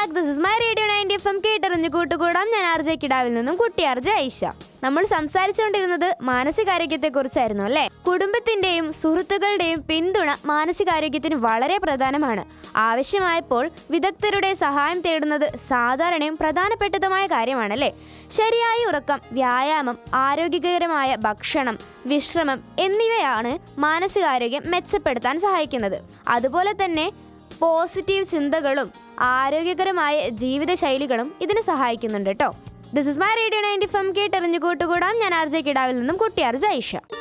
back this is my radio ninety F M കേട്ടറിഞ്ഞു കൂട്ടുകൂടാം ഞാൻ ആർ ജെ കിടാവിൽ നിന്നും കുട്ടി ആർ ജെ ഐഷ നമ്മൾ സംസാരിച്ചുകൊണ്ടിരുന്നത് മാനസികാരോഗ്യത്തെക്കുറിച്ചായിരുന്നു അല്ലേ കുടുംബത്തിന്റെയും സുഹൃത്തുക്കളുടെയും പിന്തുണ മാനസികാരോഗ്യത്തിന് വളരെ പ്രധാനമാണ് ആവശ്യമായപ്പോൾ വിദഗ്ധരുടെ സഹായം തേടുന്നത് സാധാരണയും പ്രധാനപ്പെട്ടതുമായ കാര്യമാണല്ലേ ശരിയായ ഉറക്കം വ്യായാമം ആരോഗ്യകരമായ ഭക്ഷണം വിശ്രമം എന്നിവയാണ് മാനസികാരോഗ്യം മെച്ചപ്പെടുത്താൻ സഹായിക്കുന്നത് അതുപോലെ തന്നെ പോസിറ്റീവ് ചിന്തകളും ആരോഗ്യകരമായ ജീവിതശൈലികളും ഇതിന് സഹായിക്കുന്നുണ്ട് കേട്ടോ this is my radio ninety FM കേട്ടറിഞ്ഞു കൂട്ടുകൂടാം ഞാൻ ആർ ജെ കിടാവിൽ നിന്നും കുട്ടി ആർ ജെ ഐഷ